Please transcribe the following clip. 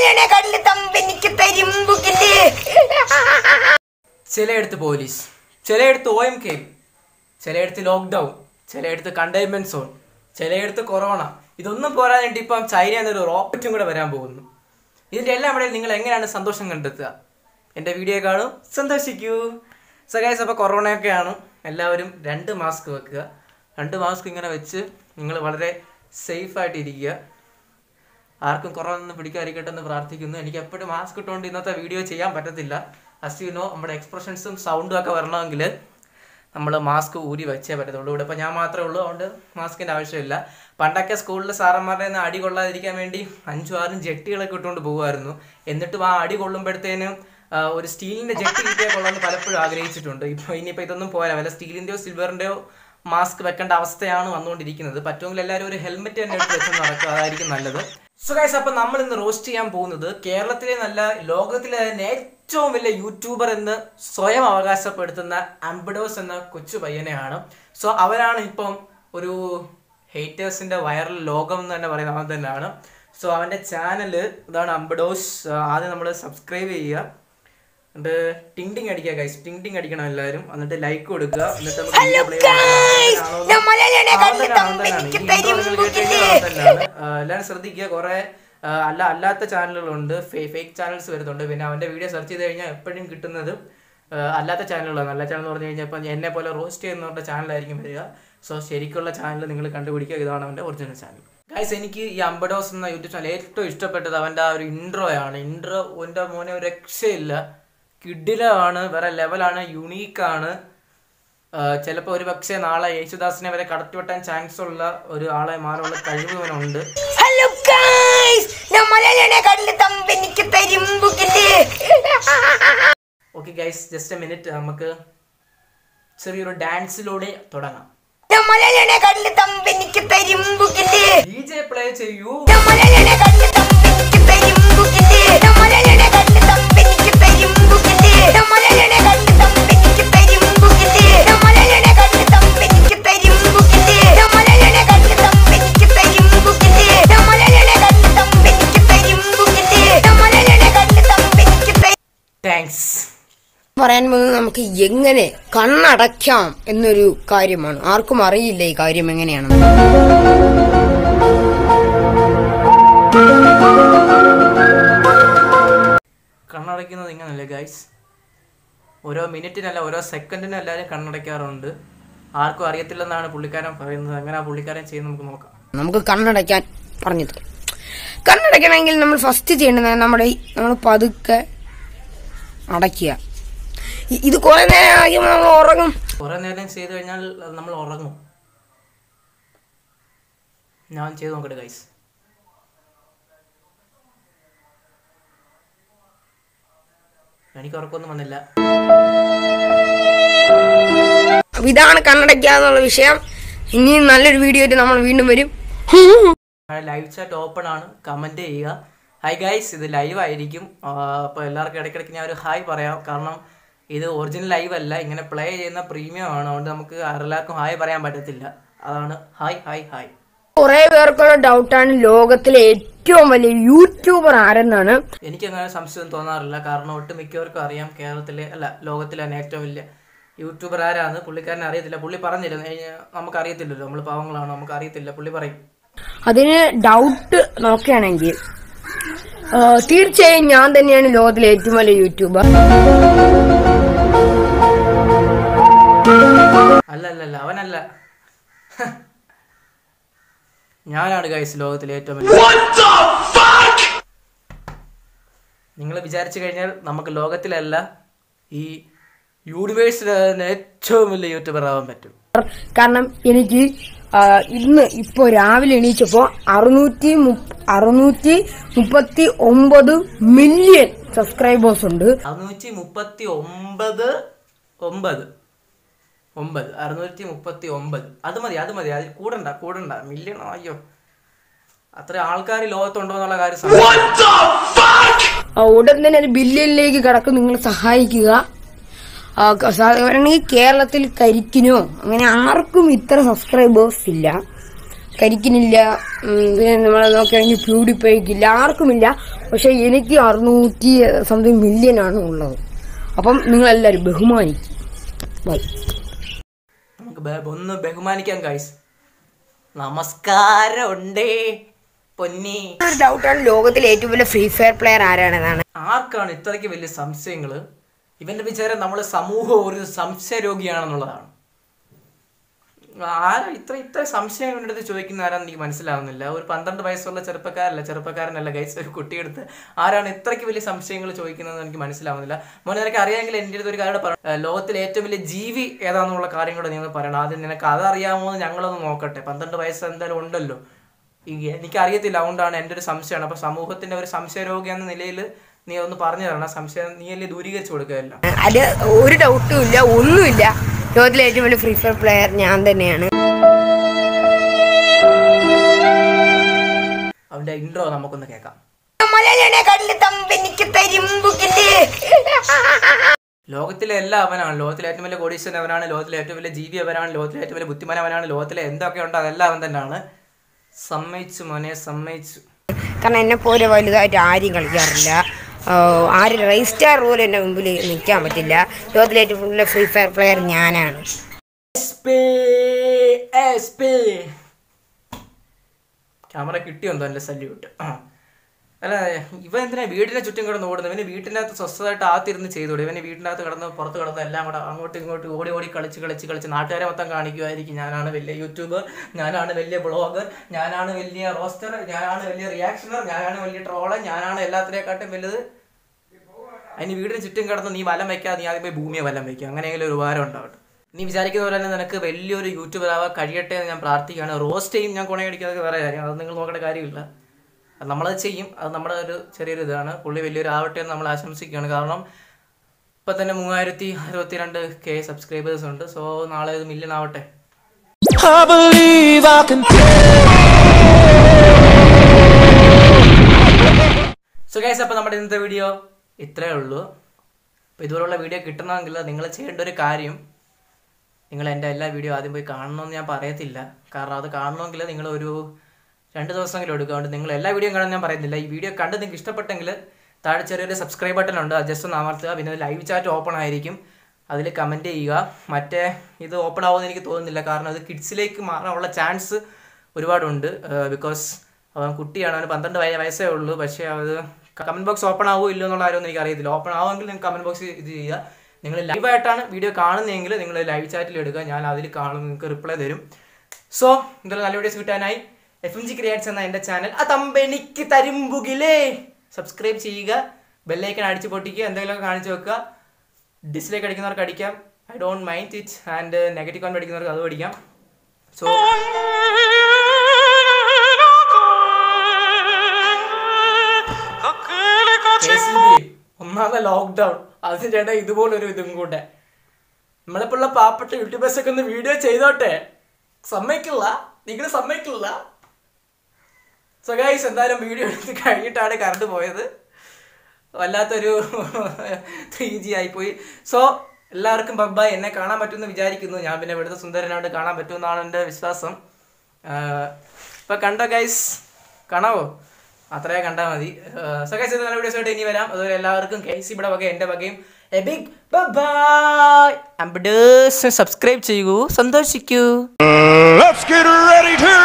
മലയാളിയുടെ കടല് തമ്പെനിക്ക് തരുമ്പുകില്ലേ ചിലയിടത്ത് പോലീസ് ചിലയിടത്ത് ഒ എം കെ ചിലയിടത്ത് ലോക്ക്ഡൗൺ ചിലയിടത്ത് കണ്ടെയ്ൻമെന്റ് സോൺ ചിലയിടത്ത് കൊറോണ ഇതൊന്നും പോരാഞ്ഞിട്ട് ഇപ്പം ചൈന എന്നൊരു റോക്കറ്റും കൂടെ വരാൻ പോകുന്നു ഇതിന്റെ എല്ലാം ഇടയിൽ നിങ്ങൾ എങ്ങനെയാണ് സന്തോഷം കണ്ടെത്തുക എൻ്റെ വീഡിയോ കാണും സന്തോഷിക്കൂ സഗൈസ് അപ്പോൾ കൊറോണയൊക്കെയാണ് എല്ലാവരും രണ്ട് മാസ്ക് വെക്കുക രണ്ട് മാസ്ക് ഇങ്ങനെ വെച്ച് നിങ്ങൾ വളരെ സേഫായിട്ട് ഇരിക്കുക ആർക്കും കൊറോണ ഒന്നും പിടിക്കാതിരിക്കട്ടെ എന്ന് പ്രാർത്ഥിക്കുന്നു എനിക്ക് എപ്പോഴും മാസ്ക് ഇട്ടുകൊണ്ട് ഇന്നത്തെ വീഡിയോ ചെയ്യാൻ പറ്റത്തില്ല അസ് യു നോ നമ്മുടെ എക്സ്പ്രഷൻസും സൗണ്ടും ഒക്കെ വരണമെങ്കിൽ നമ്മൾ മാസ്ക് ഊരി വെച്ചേ പറ്റത്തുള്ളൂ ഇവിടെ ഇപ്പോൾ ഞാൻ മാത്രമേ ഉള്ളൂ അതുകൊണ്ട് മാസ്കിൻ്റെ ആവശ്യമില്ല പണ്ടൊക്കെ സ്കൂളിൽ സാറന്മാരുടെ നിന്ന് അടി കൊള്ളാതിരിക്കാൻ വേണ്ടി അഞ്ചും ആറും ജെട്ടികളൊക്കെ ഇട്ടുകൊണ്ട് പോകുമായിരുന്നു എന്നിട്ടും ആ അടി കൊള്ളുമ്പോഴത്തേനും ആ, ഒരു സ്റ്റീലിന്റെ ജെട്ടി കിട്ടിയാൽ കൊള്ളാമെന്ന് പലപ്പോഴും ആഗ്രഹിച്ചിട്ടുണ്ട് ഇപ്പോൾ ഇനിയിപ്പോൾ ഇതൊന്നും പോരാ വല്ല സ്റ്റീലിന്റെയോ സിൽവറിന്റെയോ മാസ്ക് വെക്കേണ്ട അവസ്ഥയാണ് വന്നുകൊണ്ടിരിക്കുന്നത് പറ്റുമെങ്കിൽ എല്ലാവരും ഒരു ഹെൽമെറ്റ് തന്നെ എടുത്ത് വെച്ച് നടക്കുക അതായിരിക്കും നല്ലത് സോ ഗൈസ് അപ്പൊ നമ്മൾ ഇന്ന് റോസ്റ്റ് ചെയ്യാൻ പോകുന്നത് കേരളത്തിലെ നല്ല ലോകത്തിലെ തന്നെ ഏറ്റവും വലിയ യൂട്യൂബർ എന്ന് സ്വയം അവകാശപ്പെടുത്തുന്ന അംബിഡോസ് എന്ന കൊച്ചു പയ്യനെയാണ് സോ അവരാണ് ഇപ്പം ഒരു ഹേറ്റേഴ്സിന്റെ വൈറൽ ലോകം എന്ന് തന്നെ പറയുന്നത് അവൻ തന്നെയാണ് സോ അവന്റെ ചാനല് ഇതാണ് അംബിഡോസ് ആദ്യം നമ്മൾ സബ്സ്ക്രൈബ് ചെയ്യുക എന്നിട്ട് ടിങ് ടിങ് അടിക്കുക ഗൈസ് ടിങ് ടിങ് അടിക്കണം എല്ലാവരും എന്നിട്ട് ലൈക്ക് കൊടുക്കുക എന്നിട്ട് നമുക്ക് video play ചെയ്യാം. ഞാൻ മലയാളിയുടെ അവൻ കടല് തന്നെയാണ്, അവൻ തന്നെയാണ്. തമ്പെനിക്ക് ഈ intro നിങ്ങൾ കേട്ട് കഴിഞ്ഞാൽ തരുമ്പുകില്ലേ അവൻ തന്നെയാണ്. ആ, എല്ലാവരും ശ്രദ്ധിക്കുക കുറെ ആ, അല്ല അല്ലാത്ത ചാനലുകളുണ്ട് ഫേക്ക് ചാനൽസ് വരുന്നുണ്ട് പിന്നെ അവന്റെ വീഡിയോ സെർച്ച് ചെയ്ത് കഴിഞ്ഞാൽ എപ്പോഴും കിട്ടുന്നത് ആ, അല്ലാത്ത ചാനലുകളാണ് നല്ല ചാനൽ എന്ന് പറഞ്ഞു കഴിഞ്ഞാൽ ഇപ്പം എന്നെ പോലെ റോസ്റ്റ് ചെയ്യുന്നവരുടെ ചാനലായിരിക്കും വരിക സോ ശരിക്കുള്ള ചാനൽ നിങ്ങൾ കണ്ടുപിടിക്കുക ഇതാണ് അവന്റെ ഒറിജിനൽ ചാനൽ ഗൈസ് എനിക്ക് ഈ അമ്പഡോസ് എന്ന യൂട്യൂബ് ചാനൽ ഏറ്റവും ഇഷ്ടപ്പെട്ടത് അവന്റെ ആ ഒരു ഇൻട്രോ ആണ് ഇൻട്രോ എൻ്റെ മോനെ ഒരു രക്ഷയില്ല കിഡിലാണ് വേറെ ലെവലാണ് യുണീക്കാണ് ചിലപ്പോൾ ഒരു പക്ഷേ നാളെ യേശുദാസിനെ വരെ കടത്തിവെട്ടാൻ ചാൻസ് ഉള്ള ഒരു ആളെ മാറാനുള്ള കഴിവ് ഇവനുണ്ട് ഹലോ ഗൈസ് ഞാൻ മലയാളിയുടെ കടല് തമ്പെനിക്ക് തരുമ്പുകില്ലേ okay guys just a minute നമുക്ക് ചെറിയൊരു ഡാൻസിലൂടെ തുടങ്ങാം ഞാൻ മലയാളിയുടെ കടല് തമ്പെനിക്ക് തരുമ്പുകില്ലേ ഡി ജെ പ്ലേ ചെയ്യൂ ഞാൻ മലയാളിയുടെ കടല് തമ്പെനിക്ക് തരുമ്പുകില്ലേ ഞാൻ മലയാളിയുടെ കടല് തമ്പെനിക്ക് തരുമ്പുകില്ലേ ഞാൻ മലയാളിയുടെ കടല് തമ്പെനിക്ക് തരുമ്പുകില്ലേ ഞാൻ മലയാളിയുടെ കടല് തമ്പെനിക്ക് തരുമ്പുകില്ലേ ഞാൻ മലയാളിയുടെ കടല് തമ്പെനിക്ക് തരുമ്പുകില്ലേ ഞാൻ മലയാളിയുടെ കടല് തമ്പെനിക്ക് തരുമ്പുകില്ലേ ഞാൻ മലയാളിയുടെ കടല് തമ്പെനിക്ക് തരും താങ്ക്സ് പറയാൻ പോകുന്നത് നമുക്ക് എങ്ങനെ കണ്ണടയ്ക്കാം എന്നൊരു കാര്യമാണ് ആർക്കും അറിയില്ല ഈ കാര്യം എങ്ങനെയാണെന്ന് കണ്ണടയ്ക്കുന്നത് ഇങ്ങനല്ലേ ഗൈസ് ഓരോ മിനിറ്റിനല്ല ഓരോ സെക്കൻഡിനും എല്ലാവരും കണ്ണടയ്ക്കാറുണ്ട് ആർക്കും അറിയത്തില്ലെന്നാണ് പുള്ളിക്കാരൻ പറയുന്നത് അങ്ങനെ ആ പുള്ളിക്കാരൻ ചെയ്യുന്നത് നമുക്ക് നോക്കാം നമുക്ക് കണ്ണടയ്ക്കാൻ പറഞ്ഞു തരും കണ്ണടയ്ക്കണമെങ്കിൽ നമ്മൾ ഫസ്റ്റ് ചെയ്യേണ്ടത് നമ്മുടെ ഈ- നമ്മൾ പതുക്കെ അടയ്ക്കുക ഇ- ഇത് കുറെ നേരം ആകുമ്പോൾ നമ്മൾ ഉറങ്ങും കുറെ നേരം ചെയ്ത് കഴിഞ്ഞാൽ നമ്മൾ ഉറങ്ങും ഞാൻ ചെയ്ത് നോക്കട്ടെ ഗൈസ് എനിക്ക് ഉറക്കമൊന്നും വന്നില്ല അപ്പൊ ഇതാണ് കണ്ണടയ്ക്കുക എന്നുള്ള വിഷയം ഇനിയും നല്ലൊരു വീഡിയോ ആയിട്ട് നമ്മൾ വീണ്ടും വരും ലൈവ് ചാറ്റ് ഓപ്പൺ ആണ് കമന്റ് ചെയ്യുക ഹായ് ഗൈസ് ഇത് ലൈവ് ആയിരിക്കും അപ്പോൾ എല്ലാവർക്കും ഇടയ്ക്കിടയ്ക്ക് ഞാൻ ഒരു ഹായ് പറയാം കാരണം ഇത് ഒറിജിനൽ ലൈവ് അല്ല ഇങ്ങനെ പ്ലേ ചെയ്യുന്ന പ്രീമിയം ആണ് അതുകൊണ്ട് നമുക്ക് എല്ലാവർക്കും ഹായ് പറയാൻ പറ്റത്തില്ല അതാണ് ഹായ് ഹായ് ഹായ് കുറെ പേർക്കുള്ള ഡൗട്ടാണ് ലോകത്തിലെ ഏറ്റവും വലിയ യൂട്യൂബർ ആരെന്നാണ് എനിക്ക് അങ്ങനെ സംശയം തോന്നാറില്ല കാരണം ഒട്ടുമിക്കവർക്കും അറിയാം കേരളത്തിലെ അല്ല ലോകത്തിലെ തന്നെ ഏറ്റവും വലിയ യൂട്യൂബർ ആരാണ് പുള്ളിക്കാരനെ അറിയത്തില്ല പുള്ളി പറഞ്ഞില്ല നമുക്ക് അറിയത്തില്ലല്ലോ നമ്മൾ പാവങ്ങളാണ് നമുക്ക് അറിയത്തില്ല പുള്ളി പറയും അതിന് ഡൗട്ട് നോക്കുകയാണെങ്കിൽ ആ, തീർച്ചയായും ഞാൻ തന്നെയാണ് ലോകത്തിലെ ഏറ്റവും വലിയ യൂട്യൂബർ അല്ല അല്ല അല്ല അവനല്ല ഞാനാണ് ഗൈസ് ലോകത്തിലെ ഏറ്റവും വലിയ നിങ്ങൾ വിചാരിച്ചു കഴിഞ്ഞാൽ നമുക്ക് ലോകത്തിലല്ല ഈ യൂണിവേഴ്സിലെ തന്നെ ഏറ്റവും വലിയ യൂട്യൂബർ ആവാൻ പറ്റും കാരണം എനിക്ക് ആ, ഇന്ന് ഇപ്പോ രാവിലെ എണീച്ചപ്പോ അറുന്നൂറ്റി മുപ്പ- അറുന്നൂറ്റി മുപ്പത്തി ഒമ്പത് മില്യൺ സബ്സ്ക്രൈബേഴ്സ് ഉണ്ട് അറുന്നൂറ്റി മുപ്പത്തി ഒമ്പത് ഒമ്പത് ഒമ്പത് അറുന്നൂറ്റി മുപ്പത്തി ഒമ്പത് അത് മതി അത് മതി അതിൽ കൂടണ്ട കൂടണ്ട മില്യൺ അയ്യോ അത്ര ആൾക്കാർ ലോകത്തുണ്ടോ എന്നുള്ള കാര്യം സംശയം. ആ, ഉടൻ തന്നെ ഒരു ബില്യണിലേക്ക് കടക്കും നിങ്ങൾ സഹായിക്കുക ആ, ക- സാധാരണ ഈ കേരളത്തിൽ കരിക്കിനോ അങ്ങനെ ആർക്കും ഇത്ര സബ്സ്ക്രൈബേഴ്സ് ഇല്ല കരിക്കിനില്ല ഉം, പിന്നെ നമ്മൾ നോക്കുകയാണെങ്കിൽ പ്യൂഡിഫൈക്കില്ല ആർക്കുമില്ല പക്ഷെ എനിക്ക് അറുന്നൂറ്റി സംതിങ് മില്യൺ ആണ് ഉള്ളത് അപ്പം നിങ്ങളെല്ലാവരും ബഹുമാനിക്കും ബൈ നമുക്ക് ബ- ഒന്ന് ബഹുമാനിക്കാം ഗൈസ് നമസ്കാരം ഉണ്ടേ പൊന്നി ഒരു ഡൗട്ടാണ് ലോകത്തിലെ ഏറ്റവും വലിയ ഫ്രീ ഫയർ പ്ലെയർ ആരാണെന്നാണ് ആർക്കാണ് ഇത്രയ്ക്ക് വലിയ സംശയങ്ങൾ ഇവന്റെ വിചാരം നമ്മളെ സമൂഹം ഒരു സംശയരോഗിയാണെന്നുള്ളതാണ് ആരാ ഇത്ര ഇത്ര സംശയം എടുത്ത് ചോദിക്കുന്ന ആരാന്ന് എനിക്ക് മനസ്സിലാവുന്നില്ല ഒരു പന്ത്രണ്ട് വയസ്സുള്ള ചെറുപ്പക്കാരല്ല ചെറുപ്പക്കാരനല്ല ഗൈസ് ഒരു കുട്ടിയെടുത്ത് ആരാണ് ഇത്രയ്ക്ക് വലിയ സംശയങ്ങൾ ചോദിക്കുന്നതെന്ന് എനിക്ക് മനസ്സിലാവുന്നില്ല മോനെ നിനക്ക് അറിയാമെങ്കിൽ എൻ്റെ അടുത്ത് ഒരു കാര്യം പറ ലോകത്തിലെ ഏറ്റവും വലിയ ജീവി ഏതാണെന്നുള്ള കാര്യം കൂടെ നീ ഒന്ന് പറയണം ആദ്യം നിനക്ക് അതറിയാമോ എന്ന് ഞങ്ങളൊന്ന് നോക്കട്ടെ പന്ത്രണ്ട് വയസ്സ് എന്തായാലും ഉണ്ടല്ലോ ഈ എനിക്കറിയത്തില്ല അതുകൊണ്ടാണ് എൻ്റെ ഒരു സംശയമാണ് അപ്പൊ സമൂഹത്തിന്റെ ഒരു സംശയരോഗി എന്ന നിലയിൽ നീ ഒന്ന് പറഞ്ഞു തരണം സംശയം നീ അല്ലേ ദൂരീകരിച്ചു കൊടുക്കുകയല്ല അത് ഒരു ഡൗട്ടും ഇല്ല ഒന്നുമില്ല ലോകത്തിലെ ഏറ്റവും വലിയ ഫ്രീ ഫയർ പ്ലെയർ ഞാൻ തന്നെയാണ് അവന്റെ ഇൻട്രോ നമുക്കൊന്ന് കേൾക്കാം മലയുടെ കണ്ണ് തമ്പെനിക്ക് തരുമ്പുകില്ലേ ലോകത്തിലെ എല്ലാം അവനാണ് ലോകത്തിലെ ഏറ്റവും വലിയ കോടീശ്വരൻ അവനാണ് ലോകത്തിലെ ഏറ്റവും വലിയ ജീവി അവനാണ് ലോകത്തിലെ ഏറ്റവും വലിയ ബുദ്ധിമാൻ അവനാണ് ലോകത്തിലെ എന്തൊക്കെ ഉണ്ടോ അതെല്ലാം അവൻ തന്നെയാണ് സമ്മതിച്ചു മോനെ സമ്മതിച്ചു കാരണം എന്നെ പോലെ വലുതായിട്ട് ആരും കളിക്കാറില്ല ആഹ് ആരും റൈസ് സ്റ്റാർ പോലും എൻ്റെ മുമ്പിൽ നിൽക്കാൻ പറ്റില്ല ലോകത്തിലെ ഏറ്റവും വലിയ ഫ്രീ ഫയർ പ്ലെയർ ഞാനാണ് ക്യാമറ കിട്ടിയോന്തോ എൻ്റെ സല്യൂട്ട് അല്ല ഇവൻ എന്തിനാ വീടിനെ ചുറ്റും കിടന്ന് ഓടുന്നത് ഇവന് വീട്ടിനകത്ത് സ്വസ്ഥമായിട്ട് ആത്തിരുന്ന് ചെയ്തോളൂ ഇവന് വീട്ടിനകത്ത് കിടന്ന് പുറത്ത് കിടന്ന് എല്ലാം കൂടെ അങ്ങോട്ടും ഇങ്ങോട്ടും ഓടി ഓടി കളിച്ച് കളിച്ച് കളിച്ച് നാട്ടുകാരെ മൊത്തം കാണിക്കുമായിരിക്കും ഞാനാണ് വലിയ യൂട്യൂബർ ഞാനാണ് വലിയ ബ്ലോഗർ ഞാനാണ് വലിയ റോസ്റ്റർ ഞാനാണ് വലിയ റിയാക്ഷണർ ഞാനാണ് വലിയ ട്രോളർ ഞാനാണ് എല്ലാത്തിനെക്കാട്ടും വലുത് അതിന് വീടിന് ചുറ്റും കിടന്ന് നീ വലം വെക്കാതെ നീ ആദ്യം പോയി ഭൂമിയെ വലം വെക്കുക അങ്ങനെയെങ്കിലും ഒരു ഉപകാരം ഉണ്ടാവട്ടെ നീ വിചാരിക്കുന്ന പോലെ തന്നെ നിനക്ക് വലിയൊരു യൂട്യൂബർ ആവാൻ കഴിയട്ടെ എന്ന് ഞാൻ പ്രാർത്ഥിക്കുകയാണ് റോസ്റ്റ് ചെയ്യും ഞാൻ കൊണയടിക്കാതൊക്കെ വേറെ കാര്യം അത് നിങ്ങൾ നോക്കേണ്ട കാര്യമില്ല അത് നമ്മളത് ചെയ്യും അത് നമ്മുടെ ഒരു ചെറിയൊരു ഇതാണ് പുള്ളി വലിയൊരു ആവട്ടെ എന്ന് നമ്മൾ ആശംസിക്കുകയാണ് കാരണം ഇപ്പം തന്നെ മൂവായിരത്തി അറുപത്തിരണ്ട് കെ സബ്സ്ക്രൈബേഴ്സ് ഉണ്ട് സോ നാളെ ഇത് മില്യൺ ആവട്ടെ I believe I can so guys അപ്പോൾ നമ്മുടെ ഇന്നത്തെ വീഡിയോ ഇത്രയേ ഉള്ളൂ അപ്പോൾ ഇതുപോലുള്ള വീഡിയോ കിട്ടണമെങ്കിൽ നിങ്ങൾ ചെയ്യേണ്ട ഒരു കാര്യം നിങ്ങൾ എൻ്റെ എല്ലാ വീഡിയോ ആദ്യം പോയി കാണണമെന്ന് ഞാൻ പറയത്തില്ല കാരണം അത് കാണണമെങ്കിൽ നിങ്ങൾ ഒരു രണ്ട് ദിവസമെങ്കിലും എടുക്കുക അതുകൊണ്ട് നിങ്ങൾ എല്ലാ വീഡിയോ കാണാൻ ഞാൻ പറയുന്നില്ല ഈ വീഡിയോ കണ്ട് നിങ്ങൾക്ക് ഇഷ്ടപ്പെട്ടെങ്കിൽ താഴെ ചെറിയൊരു സബ്സ്ക്രൈബ് ബട്ടൺ ഉണ്ട് അത് ജസ്റ്റ് ഒന്ന് അമർത്തുക പിന്നെ ലൈവ് ചാറ്റ് ഓപ്പൺ ആയിരിക്കും അതിൽ കമൻറ്റ് ചെയ്യുക മറ്റേ ഇത് ഓപ്പൺ ആവുമെന്ന് എനിക്ക് തോന്നുന്നില്ല കാരണം അത് കിഡ്സിലേക്ക് മാറാനുള്ള ചാൻസ് ഒരുപാടുണ്ട് ബിക്കോസ് അവൻ കുട്ടിയാണ് അവന് പന്ത്രണ്ട് വയ വയസ്സേ ഉള്ളൂ പക്ഷേ അത് കമൻറ്റ് ബോക്സ് ഓപ്പൺ ആവുമോ ഇല്ലയോ എന്നുള്ള കാര്യമൊന്നും എനിക്ക് അറിയത്തില്ല ഓപ്പൺ ആവുമെങ്കിൽ നിങ്ങൾക്ക് കമൻറ്റ് ബോക്സ് ഇത് ചെയ്യുക നിങ്ങൾ ലൈവായിട്ടാണ് വീഡിയോ കാണുന്നതെങ്കിൽ നിങ്ങൾ ലൈവ് ചാറ്റിൽ എടുക്കുക ഞാൻ അതിൽ കാണും നിങ്ങൾക്ക് റിപ്ലൈ തരും സോ എന്തായാലും നല്ല വീഡിയോസ് കിട്ടാനായി എഫ് എം ജി ക്രിയേറ്റ്സ് എന്ന എൻ്റെ ചാനൽ അതമ്പെനിക്ക് തരുമ്പുകിലേ സബ്സ്ക്രൈബ് ചെയ്യുക ബെല്ലൈക്കൺ അടിച്ച് പൊട്ടിക്കുക എന്തെങ്കിലുമൊക്കെ കാണിച്ചു വെക്കുക ഡിസ്ലൈക്ക് അടിക്കുന്നവർക്ക് അടിക്കാം I don't mind it and negative കോൺ അടിക്കുന്നവർക്ക് അത് പഠിക്കാം സോ ഒന്നാമത്തെ ലോക്ക്ഡൗൺ അതിൻ്റെ ഇടയിൽ ഇതുപോലൊരു ഇതും കൂടെ നമ്മളിപ്പോഴുള്ള പാവപ്പെട്ട യൂട്യൂബേഴ്സ് ഒക്കെ ഒന്ന് വീഡിയോ ചെയ്തോട്ടെ സമ്മതിക്കില്ല നിങ്ങൾ സമ്മതിക്കില്ല സോ ഗൈസ് എന്തായാലും വീഡിയോ എടുത്ത് കഴിഞ്ഞിട്ടാണ് കറണ്ട് പോയത് വല്ലാത്തൊരു ത്രീ ജി ആയിപ്പോയി സോ എല്ലാവർക്കും ബബ്ബാ എന്നെ കാണാൻ പറ്റുമെന്ന് വിചാരിക്കുന്നു ഞാൻ പിന്നെ ഇവിടുത്തെ സുന്ദരനായിട്ട് കാണാൻ പറ്റുമെന്നാണ് എൻ്റെ വിശ്വാസം ഇപ്പൊ കണ്ടോ ഗൈസ് കാണാവോ അത്രേ കണ്ടാൽ മതി സോ ഗൈസ് ഇത് നല്ല വീഡിയോസ് ആയിട്ട് ഇനി വരാം അതുപോലെ എല്ലാവർക്കും കെ സി ഇവിടെ വക എൻ്റെ വകയും എ ബിഗ് ബൈ സബ്സ്ക്രൈബ് ചെയ്യൂ സന്തോഷിക്കൂ Let's get ready to